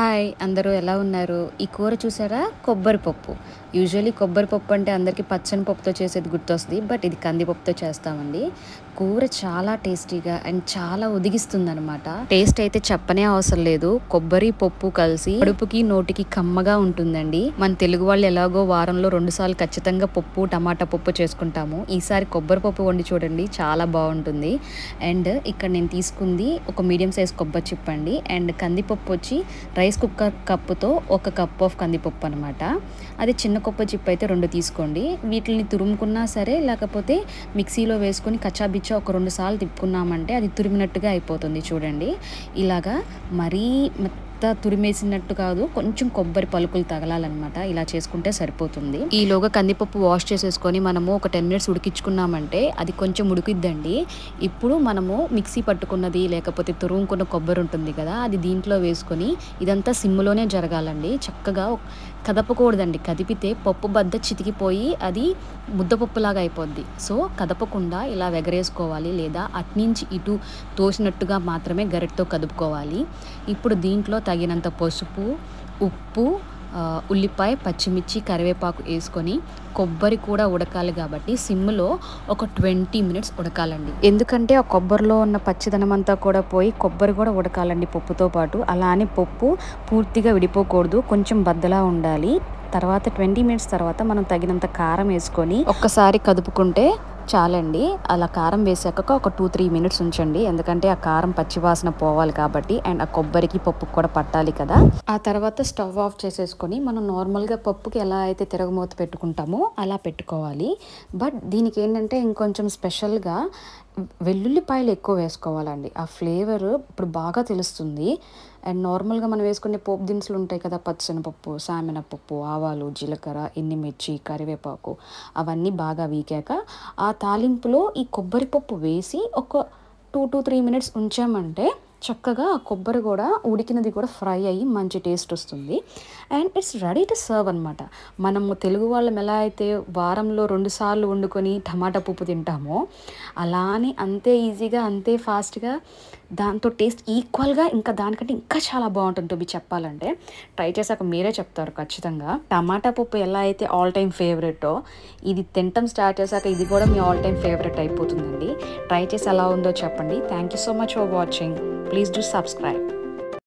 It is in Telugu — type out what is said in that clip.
హాయ్ అందరూ ఎలా ఉన్నారు ఈ కూర చూసారా కొబ్బరి పప్పు యూజువలీ కొబ్బరి పప్పు అంటే అందరికీ పచ్చని పప్పుతో చేసేది గుర్తొస్తుంది బట్ ఇది కందిపప్పుతో చేస్తామండి కూర చాలా టేస్టీగా అండ్ చాలా ఉదిగిస్తుంది అనమాట టేస్ట్ అయితే చెప్పనే అవసరం లేదు కొబ్బరి పప్పు కలిసి కడుపుకి నోటికి కమ్మగా ఉంటుందండి మన తెలుగు వాళ్ళు ఎలాగో వారంలో రెండు సార్లు ఖచ్చితంగా పప్పు టమాటా పప్పు చేసుకుంటాము ఈసారి కొబ్బరి పప్పు వండి చూడండి చాలా బాగుంటుంది అండ్ ఇక్కడ నేను తీసుకుంది ఒక మీడియం సైజ్ కొబ్బరి చిప్ అండి అండ్ కందిపప్పు వచ్చి రైస్ కుక్కర్ కప్పుతో ఒక కప్ ఆఫ్ కందిపప్పు అనమాట అది చిన్న కొబ్బరి చిప్ అయితే రెండు తీసుకోండి వీటిని తురుముకున్నా సరే లేకపోతే మిక్సీలో వేసుకొని కచ్చాబిచ్చా ఒక రెండు సార్లు తిప్పుకున్నామంటే అది తురిమినట్టుగా అయిపోతుంది చూడండి ఇలాగా మరీ మెత్త తురిమేసినట్టు కాదు కొంచెం కొబ్బరి పలుకులు తగలాలన్నమాట ఇలా చేసుకుంటే సరిపోతుంది ఈలోగా కందిపప్పు వాష్ చేసేసుకొని మనము ఒక టెన్ మినిట్స్ ఉడికించుకున్నామంటే అది కొంచెం ఉడికిద్దండి ఇప్పుడు మనము మిక్సీ పట్టుకున్నది లేకపోతే తురుముకున్న కొబ్బరి ఉంటుంది కదా అది దీంట్లో వేసుకొని ఇదంతా సిమ్లోనే జరగాలండి చక్కగా కదపకూడదండి కదిపితే పప్పు బద్ద చితికిపోయి అది ముద్దపప్పులాగా అయిపోద్ది సో కదపకుండా ఇలా వెగరేసుకోవాలి లేదా అట్నుంచి ఇటు తోసినట్టుగా మాత్రమే గరిటతో కదుపుకోవాలి ఇప్పుడు దీంట్లో తగినంత పసుపు ఉప్పు ఆ, ఉల్లిపాయ పచ్చిమిర్చి కరివేపాకు వేసుకొని కొబ్బరి కూడా ఉడకాలి కాబట్టి సిమ్లో ఒక ట్వంటీ మినిట్స్ ఉడకాలండి ఎందుకంటే ఆ కొబ్బరిలో ఉన్న పచ్చిదనం అంతా కూడా పోయి కొబ్బరి కూడా ఉడకాలండి పప్పుతో పాటు అలా అని పప్పు పూర్తిగా విడిపోకూడదు కొంచెం బద్దలా ఉండాలి తర్వాత ట్వంటీ మినిట్స్ తర్వాత మనం తగినంత కారం వేసుకొని ఒక్కసారి కదుపుకుంటే చాలండి అలా కారం వేసాక ఒక టూ త్రీ మినిట్స్ ఉంచండి ఎందుకంటే ఆ కారం పచ్చివాసన పోవాలి కాబట్టి అండ్ ఆ కొబ్బరికి పప్పుకు కూడా పట్టాలి కదా ఆ తర్వాత స్టవ్ ఆఫ్ చేసేసుకొని మనం నార్మల్గా పప్పుకి ఎలా అయితే తిరగమూత పెట్టుకుంటామో అలా పెట్టుకోవాలి బట్ దీనికి ఏంటంటే ఇంకొంచెం స్పెషల్గా వెల్లుల్లిపాయలు ఎక్కువ వేసుకోవాలండి ఆ ఫ్లేవర్ ఇప్పుడు బాగా తెలుస్తుంది అండ్ నార్మల్గా మనం వేసుకునే పోపు దినుసులు ఉంటాయి కదా పచ్చనపప్పు సామెనపప్పు ఆవాలు జీలకర్ర ఎండుమిర్చి కరివేపాకు అవన్నీ బాగా వీకాక ఆ తాలింపులో ఈ కొబ్బరి పప్పు వేసి ఒక టూ టు త్రీ మినిట్స్ ఉంచామంటే చక్కగా ఆ కొబ్బరి కూడా ఉడికినది కూడా ఫ్రై అయ్యి మంచి టేస్ట్ వస్తుంది and it's ready to serve అనమాట మనము తెలుగు వాళ్ళం ఎలా అయితే వారంలో రెండు సార్లు వండుకొని టమాటా పప్పు తింటామో అలానే అంతే ఈజీగా అంతే ఫాస్ట్గా దాంతో టేస్ట్ ఈక్వల్గా ఇంకా దానికంటే ఇంకా చాలా బాగుంటుంది టు బి చెప్పాలంటే ట్రై చేశాక మీరే చెప్తారు ఖచ్చితంగా టమాటా పప్పు ఎలా అయితే ఆల్ టైమ్ ఫేవరెటో ఇది తినటం స్టార్ట్ చేశాక ఇది కూడా మీ ఆల్ టైమ్ ఫేవరెట్ అయిపోతుందండి ట్రై చేసి ఎలా ఉందో చెప్పండి thank you so much for watching please do subscribe